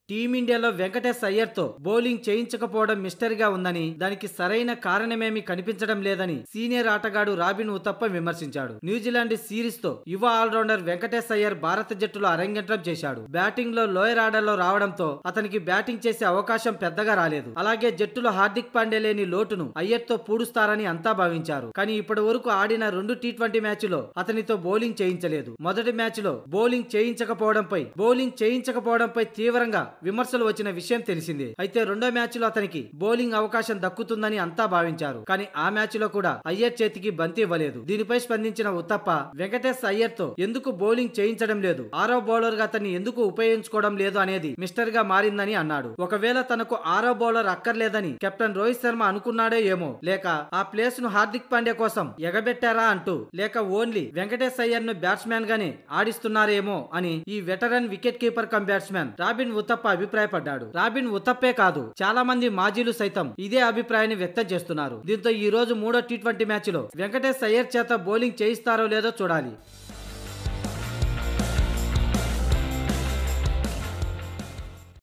టీమిండియాలో వెంకటేష్ అయ్యర్ తో bowling చేయించకపోవడం mystery గా ఉందని దానికి సరైన కారణమేమీ కనిపించడం లేదని సీనియర్ ఆటగాడు రాబిన్ ఉతప్ప విమర్శించాడు న్యూజిలాండ్ సిరీస్ తో యువ ఆల్రౌండర్ వెంకటేష్ అయ్యర్ భారత జట్టులో అరంగేట్రం చేశాడు బ్యాటింగ్ లో లోయర్ ఆర్డర్ లో రావడంతో అతనికి బ్యాటింగ్ చేసే అవకాశం పెద్దగా రాలేదు అలాగే జట్టులో హార్దిక్ పాండే లేని లోటును అయ్యర్ తో పూడుస్తారని అంతా భావించారు కానీ ఇప్పటి వరకు ఆడిన రెండు టీ ట్వంటీ మ్యాచ్ లో అతనితో బౌలింగ్ చేయించలేదు మొదటి మ్యాచ్ లో బౌలింగ్ చేయించకపోవడంపై బౌలింగ్ చేయించకపోవడంపై తీవ్రంగా విమర్శలు వచ్చిన విషయం తెలిసిందే అయితే రెండో మ్యాచ్ లో అతనికి బౌలింగ్ అవకాశం దక్కుతుందని అంతా భావించారు కానీ ఆ మ్యాచ్ లో కూడా అయ్యర్ చేతికి బంతి ఇవ్వలేదు దీనిపై స్పందించిన ఉత్తప్ప వెంకటేష్ అయ్యర్ తో ఎందుకు బౌలింగ్ చేయించడం లేదు ఆరో బౌలర్ గా అతన్ని ఎందుకు ఉపయోగించుకోవడం లేదు అనేది మిస్టర్ గా మారిందని అన్నాడు ఒకవేళ తనకు ఆరో బౌలర్ అక్కర్లేదని కెప్టెన్ రోహిత్ శర్మ అనుకున్నాడే ఏమో లేక ఆ ప్లేస్ ను హార్దిక్ పాండ్యా కోసం ఎగబెట్టారా అంటూ లేక ఓన్లీ వెంకటేష్ అయ్యర్ ను బ్యాట్స్మెన్ గానే ఆడిస్తున్నారేమో అని ఈ veteran wicket keeper come batsman Robin Uthappa అభిప్రాయపడ్డాడు రాబిన్ ఉత్తప్పే కాదు చాలా మంది మాజీలు సైతం ఇదే అభిప్రాయాన్ని వ్యక్తం చేస్తున్నారు దీంతో ఈ రోజు మూడో టీ ట్వంటీ మ్యాచ్ లో వెంకటేష్ అయ్యర్ చేత బౌలింగ్ చేయిస్తారో లేదో చూడాలి